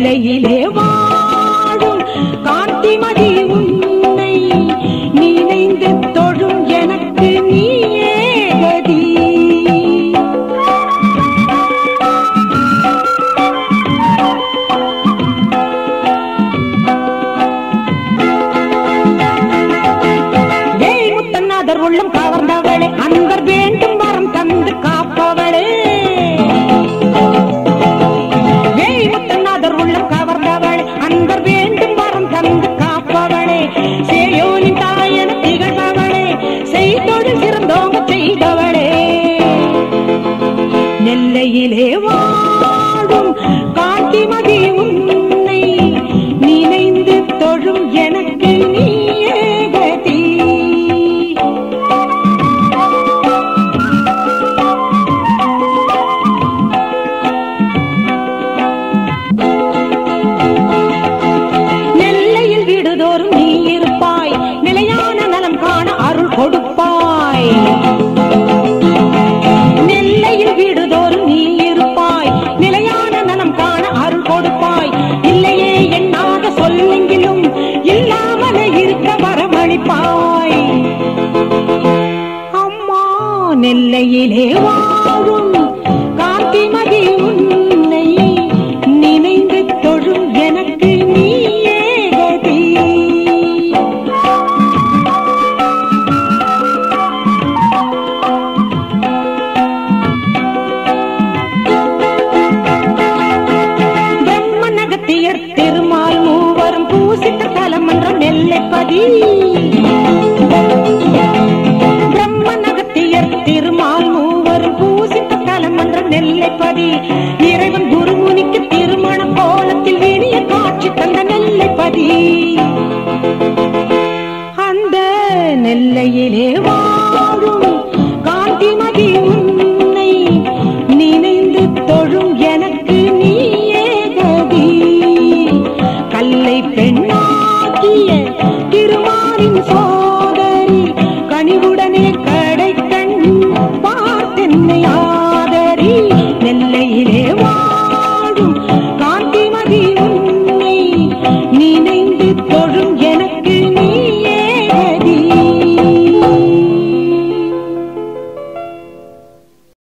நெல்லையிலே வாழும் காந்திமதி உன்னை நினைந்து தொழும் எனக்கு நீயே கதி வேல் முத்தநாதர் உள்ளம் கவர்ந்தவளே அன்பர் வேண்டும் வரம் தந்து காப்பவளே வேல் முத்தநாதர் உள்ளம் கவர்ந்தவளே அன்பர் வேண்டும் வரம் தந்து காப்பவளே சேயோனின் தாயன திகழ்பவளே செய்தொழில் சிறந்தோங்க செய்தவளே நெல்லையிலே வாழும் காட்டிமதி உன்னை நினைந்து தொழும் எனக்கு நீயே கதி நெல்லையில் வீடுதோறும் நீ இருப்பாய் நிலையான நலம் காண அருள் கொடுப்பாய் நெல்லையில் வீடுதோறும் நீ இருப்பாய் நிலையான நலம் காண அருள் கொடுப்பாய் இல்லையே எண்ணாத சொல்லெங்கிலும் இல்லாமலே இருக்க வரமளிப்பாய் அம்மா நெல்லையிலே வாழும் காந்திமதி உன்னை நினைந்து தொழும் எனக்கு நீயே கதி பிரம்மநகத்தியர் திருமால் மூவரும் பூசித்த தலமன்றம் நெல்லைப்பதி பிரம்மநகத்தியர் திருமால் மூவரும் பூசித்த தலமன்றம் நெல்லைப்பதி இறைவன் குருமுனிக்கு திருமண கோலத்தில் இனிய காட்சி தந்த நெல்லைப்பதி அந்த நெல்லையிலே வாழும் காந்திமதி உன்னை நினைந்து தொழும் எனக்கு நீயே கதி கல்லை பெண்ணாக்கிய திருமாலின் சோதரி கனிவுடனே கடை கண் பார்த்தென்னை ஆதரி நெல்லையிலே வாழும் காந்திமதி உன்னை நினைந்து தொழு